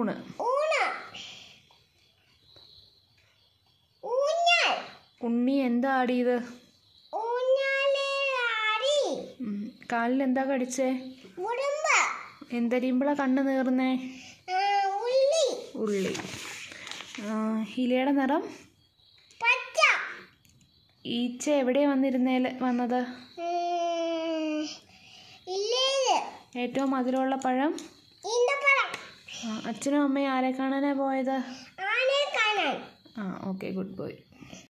ഊണ് ഊണ് ഊഞ്ഞാൽ ഉണ്ണി എന്താ ആടിയത് ഊഞ്ഞാലേ ആടി ഉം. കാലിൽ എന്താ കടിച്ചേ ഉടുമ്പ് എന്തരിയുമ്പോഴാ കണ്ണ് നീർന്നേ ആ, ഉള്ളി ഉള്ളി ആ, ഇലയുടെ നിറം പച്ച ഈച്ച എവിടെയാ വന്നിരുന്നേ വന്നത് ഉം, ഇല്ലേത് ഏറ്റവും മധുരമുള്ള പഴം ഈന്തപ്പഴം ആ, അച്ഛനും അമ്മയും ആരെ കാണാനാ പോയത് ആനെ കാണാൻ ആ ഓക്കെ ഗുഡ് ബോയ്